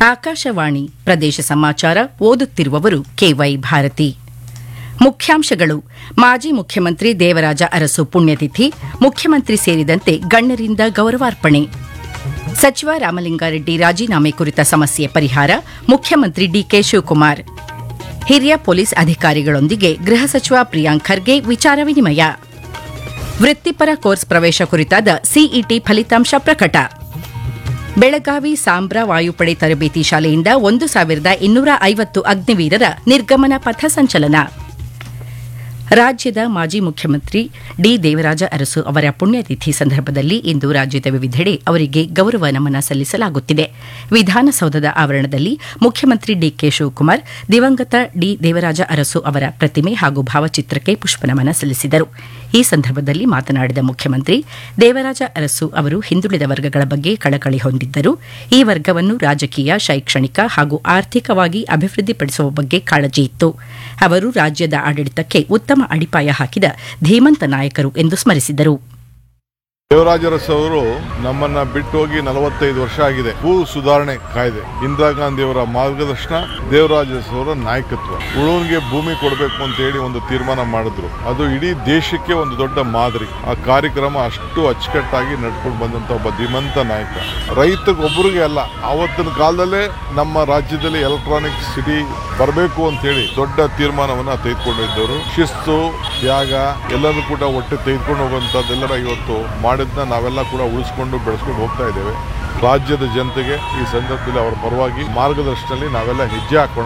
ಆಕಾಶವಾಣಿ ಪ್ರದೇಶ ಸಮಾಚಾರ ಓದುತ್ತಿರುವವರು ಕೆವೈ ಭಾರತಿ ಮುಖ್ಯಾಂಶಗಳು ಮಾಜಿ ಮುಖ್ಯಮಂತ್ರಿ ದೇವರಾಜ ಅರಸು ಪುಣ್ಯತಿಥಿ ಮುಖ್ಯಮಂತ್ರಿ ಸೇರಿದಂತೆ ಗಣ್ಯರಿಂದ ಗೌರವಾರ್ಪಣೆ ಸಚಿವ ರಾಮಲಿಂಗಾರೆಡ್ಡಿ ರಾಜೀನಾಮೆ ಕುರಿತ ಸಮಸ್ಯೆ ಪರಿಹಾರ ಮುಖ್ಯಮಂತ್ರಿ ಡಿಕೆ ಶಿವಕುಮಾರ್ ಹಿರಿಯ ಪೊಲೀಸ್ ಅಧಿಕಾರಿಗಳೊಂದಿಗೆ ಗೃಹ ಸಚಿವ ಪ್ರಿಯಾಂಕ್ ಖರ್ಗೆ ವಿಚಾರ ವಿನಿಮಯ ವೃತ್ತಿಪರ ಕೋರ್ಸ್ ಪ್ರವೇಶ ಕುರಿತಾದ ಸಿಇಟಿ ಫಲಿತಾಂಶ ಪ್ರಕಟ ಬೆಳಗಾವಿ ಸಾಂಬ್ರಾ ವಾಯುಪಡೆ ತರಬೇತಿ ಶಾಲೆಯಿಂದ ಒಂದು ಸಾವಿರದ ಇನ್ನೂರ ಐವತ್ತು ಅಗ್ನಿವೀರರ ನಿರ್ಗಮನ ಪಥ ಸಂಚಲನ ರಾಜ್ಯದ ಮಾಜಿ ಮುಖ್ಯಮಂತ್ರಿ ಡಿ ದೇವರಾಜ ಅರಸು ಅವರ ಪುಣ್ಯತಿಥಿ ಸಂದರ್ಭದಲ್ಲಿ ಇಂದು ರಾಜ್ಯದ ವಿವಿಧೆಡೆ ಅವರಿಗೆ ಗೌರವ ನಮನ ಸಲ್ಲಿಸಲಾಗುತ್ತಿದೆ ವಿಧಾನಸೌಧದ ಆವರಣದಲ್ಲಿ ಮುಖ್ಯಮಂತ್ರಿ ಡಿಕೆ ಶಿವಕುಮಾರ್ ದಿವಂಗತ ಡಿ ದೇವರಾಜ ಅರಸು ಅವರ ಪ್ರತಿಮೆ ಹಾಗೂ ಭಾವಚಿತ್ರಕ್ಕೆ ಪುಷ್ಪನಮನ ಸಲ್ಲಿಸಿದರು ಈ ಸಂದರ್ಭದಲ್ಲಿ ಮಾತನಾಡಿದ ಮುಖ್ಯಮಂತ್ರಿ ದೇವರಾಜ ಅರಸು ಅವರು ಹಿಂದುಳಿದ ವರ್ಗಗಳ ಬಗ್ಗೆ ಕಳಕಳಿ ಹೊಂದಿದ್ದರು ಈ ವರ್ಗವನ್ನು ರಾಜಕೀಯ ಶೈಕ್ಷಣಿಕ ಹಾಗೂ ಆರ್ಥಿಕವಾಗಿ ಅಭಿವೃದ್ಧಿಪಡಿಸುವ ಬಗ್ಗೆ ಕಾಳಜಿ ಇತ್ತು ಅವರು ರಾಜ್ಯದ ಆಡಳಿತಕ್ಕೆ ಉತ್ತಮ ಅಡಿಪಾಯ ಹಾಕಿದ ಧೀಮಂತ ನಾಯಕರು ಎಂದು ಸ್ಮರಿಸಿದರು ದೇವರಾಜರಸ್ ಅವರು ನಮ್ಮನ್ನ ಬಿಟ್ಟು ಹೋಗಿ ನಲವತ್ತೈದು ವರ್ಷ ಆಗಿದೆ ಭೂ ಸುಧಾರಣೆ ಕಾಯ್ದೆ ಇಂದಿರಾ ಗಾಂಧಿ ಅವರ ಮಾರ್ಗದರ್ಶನ ದೇವರಾಜರಸ್ ಅವರ ನಾಯಕತ್ವ ಉಳುವನ್ಗೆ ಭೂಮಿ ಕೊಡಬೇಕು ಅಂತ ಹೇಳಿ ಒಂದು ತೀರ್ಮಾನ ಮಾಡಿದ್ರು ಅದು ಇಡೀ ದೇಶಕ್ಕೆ ಒಂದು ದೊಡ್ಡ ಮಾದರಿ ಆ ಕಾರ್ಯಕ್ರಮ ಅಷ್ಟು ಅಚ್ಚುಕಟ್ಟಾಗಿ ನಡ್ಕೊಂಡು ಬಂದಂತ ಒಬ್ಬ ಧೀಮಂತ ನಾಯಕ ರೈತಗೊಬ್ಬರಿಗೆ ಅಲ್ಲ ಆವತ್ತಿನ ಕಾಲದಲ್ಲೇ ನಮ್ಮ ರಾಜ್ಯದಲ್ಲಿ ಎಲೆಕ್ಟ್ರಾನಿಕ್ ಸಿಟಿ ಬರಬೇಕು ಅಂತ ಹೇಳಿ ದೊಡ್ಡ ತೀರ್ಮಾನವನ್ನ ತೆಗೆದುಕೊಂಡಿದ್ದವರು ಶಿಸ್ತು ತ್ಯಾಗ ಎಲ್ಲರೂ ಕೂಡ ಒಟ್ಟು ತೆಗೆದುಕೊಂಡು ಹೋಗುವಂತದ್ದೆಲ್ಲರ ಇವತ್ತು ಮಾಡಿದ್ನ ನಾವೆಲ್ಲ ಕೂಡ ಉಳಿಸ್ಕೊಂಡು ಬೆಳೆಸ್ಕೊಂಡು ಹೋಗ್ತಾ ಇದ್ದೇವೆ ರಾಜ್ಯದ ಜನತೆಗೆ ಈ ಸಂದರ್ಭದಲ್ಲಿ ಅವರ ಪರವಾಗಿ ಮಾರ್ಗದರ್ಶನದಲ್ಲಿ ನಾವೆಲ್ಲ ಹೆಜ್ಜೆ ಹಾಕೋಣ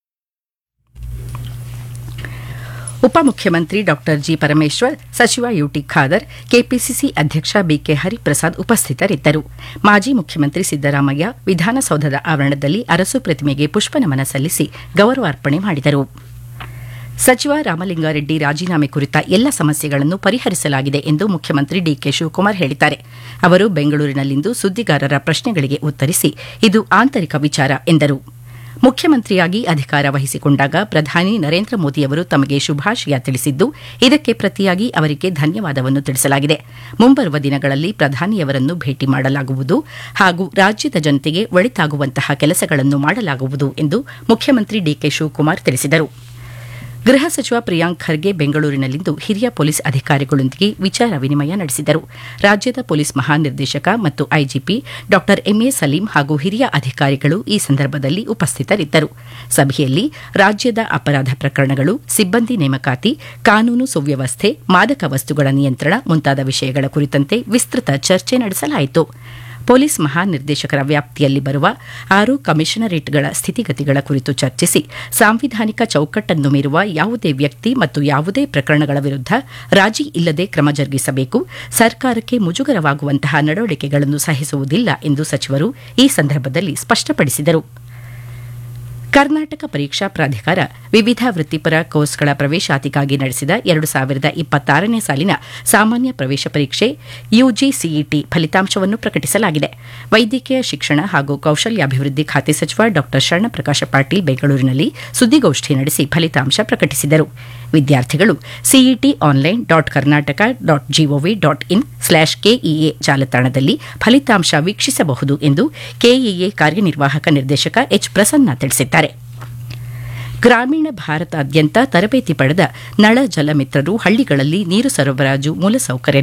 ಉಪಮುಖ್ಯಮಂತ್ರಿ ಡಾ ಜಿ ಪರಮೇಶ್ವರ್ ಸಚಿವ ಯುಟಿ ಖಾದರ್ ಕೆಪಿಸಿಸಿ ಅಧ್ಯಕ್ಷ ಬಿಕೆ ಹರಿಪ್ರಸಾದ್ ಉಪಸ್ಥಿತರಿದ್ದರು ಮಾಜಿ ಮುಖ್ಯಮಂತ್ರಿ ಸಿದ್ದರಾಮಯ್ಯ ವಿಧಾನಸೌಧದ ಆವರಣದಲ್ಲಿ ಅರಸು ಪ್ರತಿಮೆಗೆ ಪುಷ್ಪನಮನ ಸಲ್ಲಿಸಿ ಗೌರವಾರ್ಪಣೆ ಮಾಡಿದರು ಸಚಿವ ರಾಮಲಿಂಗಾರೆಡ್ಡಿ ರಾಜೀನಾಮೆ ಕುರಿತ ಎಲ್ಲ ಸಮಸ್ಯೆಗಳನ್ನು ಪರಿಹರಿಸಲಾಗಿದೆ ಎಂದು ಮುಖ್ಯಮಂತ್ರಿ ಡಿಕೆ ಶಿವಕುಮಾರ್ ಹೇಳಿದ್ದಾರೆ ಅವರು ಬೆಂಗಳೂರಿನಲ್ಲಿಂದು ಸುದ್ದಿಗಾರರ ಪ್ರಶ್ನೆಗಳಿಗೆ ಉತ್ತರಿಸಿ ಇದು ಆಂತರಿಕ ವಿಚಾರ ಎಂದರು ಮುಖ್ಯಮಂತ್ರಿಯಾಗಿ ಅಧಿಕಾರ ವಹಿಸಿಕೊಂಡಾಗ ಪ್ರಧಾನಿ ನರೇಂದ್ರ ಮೋದಿಯವರು ತಮಗೆ ಶುಭಾಶಯ ತಿಳಿಸಿದ್ದು ಇದಕ್ಕೆ ಪ್ರತಿಯಾಗಿ ಅವರಿಗೆ ಧನ್ಯವಾದವನ್ನು ತಿಳಿಸಲಾಗಿದೆ ಮುಂಬರುವ ದಿನಗಳಲ್ಲಿ ಪ್ರಧಾನಿಯವರನ್ನು ಭೇಟಿ ಮಾಡಲಾಗುವುದು ಹಾಗೂ ರಾಜ್ಯದ ಜನತೆಗೆ ಒಳಿತಾಗುವಂತಹ ಕೆಲಸಗಳನ್ನು ಮಾಡಲಾಗುವುದು ಎಂದು ಮುಖ್ಯಮಂತ್ರಿ ಡಿಕೆ ಶಿವಕುಮಾರ್ ತಿಳಿಸಿದರು ಗೃಹ ಸಚಿವ ಪ್ರಿಯಾಂಕ್ ಖರ್ಗೆ ಬೆಂಗಳೂರಿನಲ್ಲಿಂದು ಹಿರಿಯ ಪೊಲೀಸ್ ಅಧಿಕಾರಿಗಳೊಂದಿಗೆ ವಿಚಾರ ವಿನಿಮಯ ನಡೆಸಿದರು ರಾಜ್ಯದ ಪೊಲೀಸ್ ಮಹಾನಿರ್ದೇಶಕ ಮತ್ತು ಐಜಿಪಿ ಡಾ ಎಂಎ ಸಲೀಂ ಹಾಗೂ ಹಿರಿಯ ಅಧಿಕಾರಿಗಳು ಈ ಸಂದರ್ಭದಲ್ಲಿ ಉಪಸ್ಥಿತರಿದ್ದರು ಸಭೆಯಲ್ಲಿ ರಾಜ್ಯದ ಅಪರಾಧ ಪ್ರಕರಣಗಳು ಸಿಬ್ಬಂದಿ ನೇಮಕಾತಿ ಕಾನೂನು ಸುವ್ಯವಸ್ಥೆ ಮಾದಕ ವಸ್ತುಗಳ ನಿಯಂತ್ರಣ ಮುಂತಾದ ವಿಷಯಗಳ ಕುರಿತಂತೆ ವಿಸ್ತೃತ ಚರ್ಚೆ ನಡೆಸಲಾಯಿತು ಪೊಲೀಸ್ ಮಹಾನಿರ್ದೇಶಕರ ವ್ಯಾಪ್ತಿಯಲ್ಲಿ ಬರುವ ಆರು ಕಮಿಷನರೇಟ್ಗಳ ಸ್ಥಿತಿಗತಿಗಳ ಕುರಿತು ಚರ್ಚಿಸಿ ಸಾಂವಿಧಾನಿಕ ಚೌಕಟ್ಟನ್ನು ಮೀರುವ ಯಾವುದೇ ವ್ಯಕ್ತಿ ಮತ್ತು ಯಾವುದೇ ಪ್ರಕರಣಗಳ ವಿರುದ್ಧ ರಾಜಿ ಇಲ್ಲದೆ ಕ್ರಮ ಜರುಗಿಸಬೇಕು ಸರ್ಕಾರಕ್ಕೆ ಮುಜುಗರವಾಗುವಂತಹ ನಡವಳಿಕೆಗಳನ್ನು ಸಹಿಸುವುದಿಲ್ಲ ಎಂದು ಸಚಿವರು ಈ ಸಂದರ್ಭದಲ್ಲಿ ಸ್ಪಷ್ಟಪಡಿಸಿದರು ಕರ್ನಾಟಕ ಪರೀಕ್ಷಾ ಪ್ರಾಧಿಕಾರ ವಿವಿಧ ವೃತ್ತಿಪರ ಕೋರ್ಸ್ಗಳ ಪ್ರವೇಶಾತಿಗಾಗಿ ನಡೆಸಿದ ಎರಡು ಸಾವಿರದ ಇಪ್ಪತ್ತಾರನೇ ಸಾಲಿನ ಸಾಮಾನ್ಯ ಪ್ರವೇಶ ಪರೀಕ್ಷೆ ಯುಜಿಸಿಇಟಿ ಫಲಿತಾಂಶವನ್ನು ಪ್ರಕಟಿಸಲಾಗಿದೆ ವೈದ್ಯಕೀಯ ಶಿಕ್ಷಣ ಹಾಗೂ ಕೌಶಲ್ಯಾಭಿವೃದ್ಧಿ ಖಾತೆ ಸಚಿವ ಡಾ ಶರಣಪ್ರಕಾಶ ಪಾಟೀಲ್ ಬೆಂಗಳೂರಿನಲ್ಲಿ ಸುದ್ದಿಗೋಷ್ಠಿ ನಡೆಸಿ ಫಲಿತಾಂಶ ಪ್ರಕಟಿಸಿದರು ವಿದ್ಯಾರ್ಥಿಗಳು CET online dot Karnataka dot GOV dot in slash KEA ಜಾಲತಾಣದಲ್ಲಿ ಫಲಿತಾಂಶ ವೀಕ್ಷಿಸಬಹುದು ಎಂದು ಕೆಇಎ ಕಾರ್ಯನಿರ್ವಾಹಕ ನಿರ್ದೇಶಕ ಎಚ್ ಪ್ರಸನ್ನ ತಿಳಿಸಿದ್ದಾರೆ ಗ್ರಾಮೀಣ ಭಾರತಾದ್ಯಂತ ತರಬೇತಿ ಪಡೆದ ನಳ ಜಲ ಮಿತ್ರರು ಹಳ್ಳಿಗಳಲ್ಲಿ ನೀರು ಸರಬರಾಜು ಮೂಲಸೌಕರ್ಯ